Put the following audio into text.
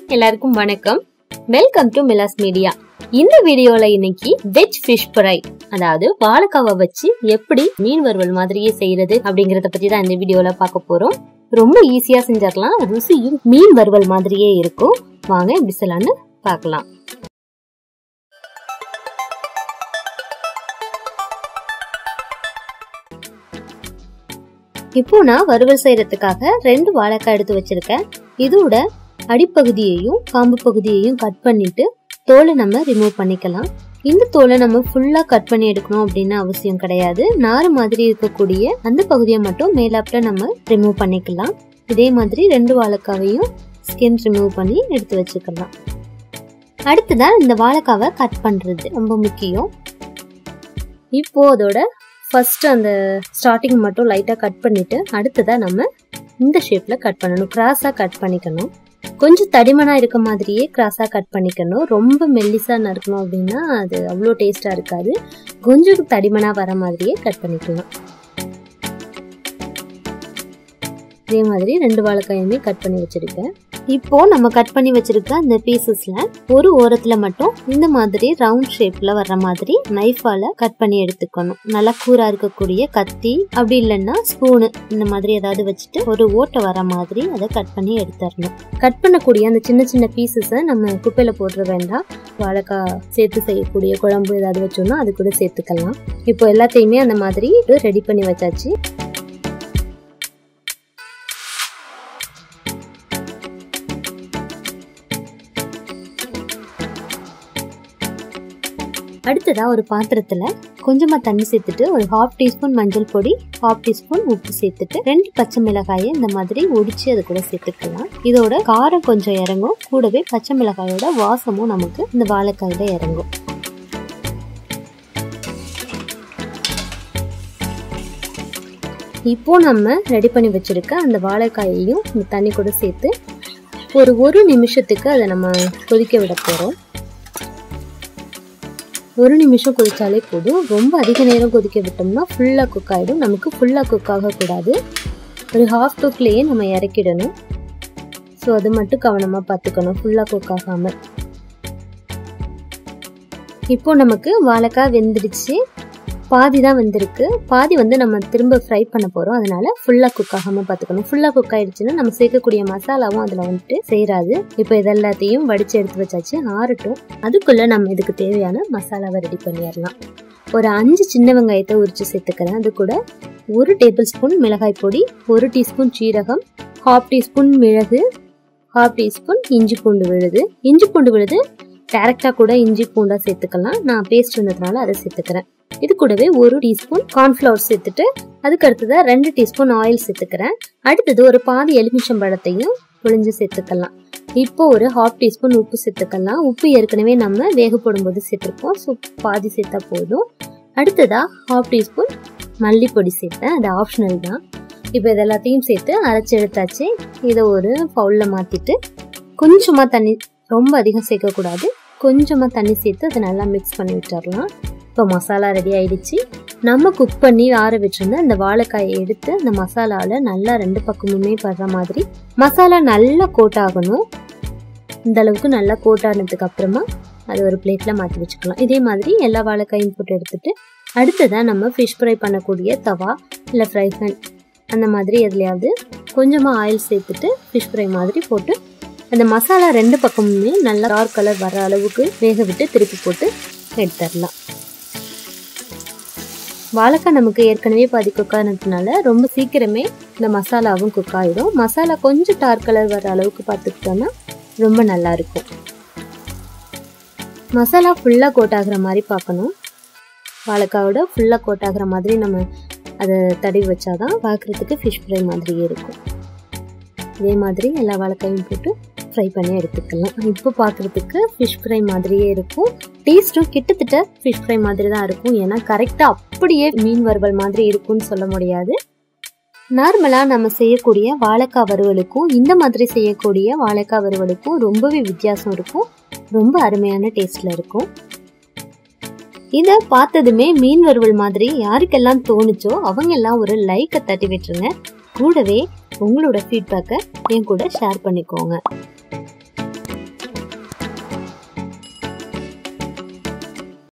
எல்லாருக்கும் வணக்கம் welcome to மிலாஸ் media இந்த வீடியோல இன்னைக்கு வெஜ் ஃபிஷ் ஃப்ரை அதாவது வாழைக்காவை வச்சு எப்படி மீன் வறுவல் மாதிரியே செய்யறது அப்படிங்கறத பத்தி தான் இந்த வீடியோல பார்க்க போறோம் ரொம்ப ஈஸியா செஞ்சிடலாம் ருசியும் மீன் வறுவல் மாதிரியே இருக்கும் வாங்க எப்படி செய்யலாம்னு பார்க்கலாம் இப்போ நான் வறுவல் செய்யறதுக்காக ரெண்டு வாழைக்காய் எடுத்து வச்சிருக்கேன் இதோட அடிப்பகுதியையும் காம்பு பகுதியையும் கட் பண்ணிட்டு தோலை நம்ம ரிமூவ் பண்ணிக்கலாம் இந்த தோலை நம்ம ஃபுல்லா கட் பண்ணி எடுக்கணும் அப்படின்னு அவசியம் கிடையாது நார் மாதிரி இருக்கக்கூடிய அந்த பகுதியை மட்டும் மேலாப்ல நம்ம ரிமூவ் பண்ணிக்கலாம் இதே மாதிரி ரெண்டு வாழைக்காவையும் ஸ்கின் ரிமூவ் பண்ணி எடுத்து வச்சுக்கலாம் அடுத்ததான் இந்த வாழைக்காவை கட் பண்றது ரொம்ப முக்கியம் இப்போ அதோட ஃபர்ஸ்ட் அந்த ஸ்டார்டிங் மட்டும் லைட்டாக கட் பண்ணிட்டு அடுத்ததா நம்ம இந்த ஷேப்ல கட் பண்ணணும் கிராஸா கட் பண்ணிக்கணும் கொஞ்சம் தடிமனா இருக்க மாதிரியே கிராஸா கட் பண்ணிக்கணும் ரொம்ப மெல்லிசா நறுக்கணும் அப்படின்னா அது அவ்வளோ டேஸ்டா இருக்காது கொஞ்சம் தடிமனா வர மாதிரியே கட் பண்ணிக்கலாம் இதே மாதிரி ரெண்டு வாழைக்காயுமே கட் பண்ணி வச்சிருக்கேன் இப்போ நம்ம கட் பண்ணி வச்சிருக்க அந்த பீசஸ்ல ஒரு ஓரத்துல மட்டும் இந்த மாதிரி ரவுண்ட் ஷேப்ல வர்ற மாதிரி நைஃபால கட் பண்ணி எடுத்துக்கணும் நல்லா கூரா இருக்கக்கூடிய கத்தி அப்படி இல்லைன்னா ஸ்பூனு இந்த மாதிரி ஏதாவது வச்சுட்டு ஒரு ஓட்டை வர மாதிரி அதை கட் பண்ணி எடுத்துடணும் கட் பண்ணக்கூடிய அந்த சின்ன சின்ன பீசஸை நம்ம குப்பையில போட்டுற வேண்டாம் வாழைக்காய் சேர்த்து செய்யக்கூடிய குழம்பு ஏதாவது வச்சோம்னா அது கூட சேர்த்துக்கலாம் இப்போ எல்லாத்தையுமே அந்த மாதிரி ரெடி பண்ணி வச்சாச்சு அடுத்ததா ஒரு பாத்திரத்துல கொஞ்சமா தண்ணி சேர்த்துட்டு ஒரு ஹாஃப் டீஸ்பூன் மஞ்சள் பொடி ஹாஃப் டீஸ்பூன் உப்பு சேர்த்துட்டு ரெண்டு பச்சை மிளகாயை இந்த மாதிரி ஒடிச்சு அது கூட சேர்த்துக்கலாம் இதோட காரம் கொஞ்சம் இறங்கும் கூடவே பச்சை மிளகாயோட வாசமும் நமக்கு இந்த வாழைக்காயில இறங்கும் இப்போ நம்ம ரெடி பண்ணி வச்சிருக்க அந்த வாழைக்காயையும் இந்த தண்ணி கூட சேர்த்து ஒரு ஒரு நிமிஷத்துக்கு அதை நம்ம கொதிக்க விட போறோம் ஒரு நிமிஷம் கொதிச்சாலே போதும் ரொம்ப அதிக நேரம் கொதிக்க விட்டோம்னா ஃபுல்லாக குக் ஆகிடும் நமக்கு ஃபுல்லாக குக் ஆகக்கூடாது ஒரு ஹாஃப் குக்லேயே நம்ம இறக்கிடணும் ஸோ அது மட்டும் கவனமாக பார்த்துக்கணும் ஃபுல்லாக குக் ஆகாமல் இப்போ நமக்கு வாழைக்காய் வெந்துடுச்சு பாதி தான் வெந்திருக்கு பாதி வந்து நம்ம திரும்ப ஃப்ரை பண்ண போகிறோம் அதனால ஃபுல்லாக குக் ஆகாமல் பார்த்துக்கணும் ஃபுல்லாக குக் ஆயிடுச்சுன்னா நம்ம சேர்க்கக்கூடிய மசாலாவும் அதில் வந்துட்டு செய்கிறாது இப்போ இதெல்லாத்தையும் வடித்து எடுத்து வச்சாச்சு ஆறட்டும் அதுக்குள்ளே நம்ம இதுக்கு தேவையான மசாலாவை ரெடி பண்ணிடலாம் ஒரு அஞ்சு சின்ன வெங்காயத்தை உரிச்சு சேர்த்துக்கிறேன் அது கூட ஒரு டேபிள் ஸ்பூன் மிளகாய் பொடி ஒரு டீஸ்பூன் சீரகம் ஹாஃப் டீஸ்பூன் மிளகு ஹாஃப் டீஸ்பூன் இஞ்சி பூண்டு விழுது இஞ்சி பூண்டு விழுது டேரெக்டாக கூட இஞ்சி பூண்டாக சேர்த்துக்கலாம் நான் பேஸ்ட் இருந்ததுனால அதை சேர்த்துக்கிறேன் இது கூடவே ஒரு டீஸ்பூன் கார்ன்ஃப்ளவர் சேர்த்துட்டு அதுக்கு அடுத்ததாக ரெண்டு டீஸ்பூன் ஆயில் சேர்த்துக்கிறேன் அடுத்தது ஒரு பாதி எலுமிச்சம்பழத்தையும் புழிஞ்சு சேர்த்துக்கலாம் இப்போ ஒரு ஹாஃப் டீஸ்பூன் உப்பு சேர்த்துக்கலாம் உப்பு ஏற்கனவே நம்ம வேக போடும்போது சேர்த்துருக்கோம் ஸோ பாதி சேர்த்தா போதும் அடுத்ததா ஹாஃப் டீஸ்பூன் மல்லிப்பொடி சேர்த்தேன் அது ஆப்ஷனல் தான் இப்போ இது எல்லாத்தையும் சேர்த்து அரைச்சி எடுத்தாச்சு இதை ஒரு பவுலில் மாற்றிட்டு கொஞ்சமாக தண்ணி ரொம்ப அதிகம் சேர்க்கக்கூடாது கொஞ்சமாக தண்ணி சேர்த்து அதை நல்லா மிக்ஸ் பண்ணி விட்டுறலாம் இப்போ மசாலா ரெடி ஆயிடுச்சு நம்ம குக் பண்ணி ஆற வச்சிருந்த இந்த வாழைக்காயை எடுத்து அந்த மசாலாவில் நல்லா ரெண்டு பக்கமுமே படுற மாதிரி மசாலா நல்லா கோட் ஆகணும் இந்த அளவுக்கு நல்லா கோட் ஆனதுக்கு அப்புறமா அது ஒரு பிளேட்ல மாற்றி வச்சுக்கலாம் இதே மாதிரி எல்லா வாழைக்காயும் போட்டு எடுத்துட்டு அடுத்ததாக நம்ம ஃபிஷ் ஃப்ரை பண்ணக்கூடிய தவா இல்லை ஃப்ரை பேன் அந்த மாதிரி எதுலையாவது கொஞ்சமாக ஆயில் சேர்த்துட்டு ஃபிஷ் ஃப்ரை மாதிரி போட்டு அந்த மசாலா ரெண்டு பக்கமுமே நல்லா டார்க் கலர் வர அளவுக்கு வேக விட்டு திருப்பி போட்டு எடுத்துடலாம் வாழைக்காய் நமக்கு ஏற்கனவே பாதி குக் ஆனதுனால ரொம்ப சீக்கிரமே இந்த மசாலாவும் குக் ஆகிடும் மசாலா கொஞ்சம் டார்க் கலர் வர அளவுக்கு பார்த்துக்கிட்டோம்னா ரொம்ப நல்லா இருக்கும் மசாலா ஃபுல்லாக கோட் ஆகுற மாதிரி பார்க்கணும் வாழைக்காயோட ஃபுல்லாக கோட் ஆகுற மாதிரி நம்ம அதை தடவி வச்சாதான் பார்க்குறதுக்கு ஃபிஷ் ஃப்ரை மாதிரியே இருக்கும் இதே மாதிரி எல்லா வாழைக்காயும் போட்டு ஃப்ரை பண்ணி எடுத்துக்கலாம் இப்போ பார்க்குறதுக்கு ஃபிஷ் ஃப்ரை மாதிரியே இருக்கும் டேஸ்ட்டும் கிட்டத்தட்ட ஃபிஷ் ஃப்ரை மாதிரி தான் இருக்கும் ஏன்னா கரெக்டாக அப்படியே மீன் வறுவல் மாதிரி இருக்கும்னு சொல்ல முடியாது நார்மலாக நம்ம செய்யக்கூடிய வாழைக்காய் வறுவலுக்கும் இந்த மாதிரி செய்யக்கூடிய வாழைக்காய் வறுவலுக்கும் ரொம்பவே வித்தியாசம் இருக்கும் ரொம்ப அருமையான டேஸ்ட்ல இருக்கும் இதை பார்த்ததுமே மீன் வறுவல் மாதிரி யாருக்கெல்லாம் தோணுச்சோ அவங்க எல்லாம் ஒரு லைக்கை தட்டி விட்டுருங்க கூடவே உங்களோட ஃபீட்பேக்கை என் கூட ஷேர் பண்ணிக்கோங்க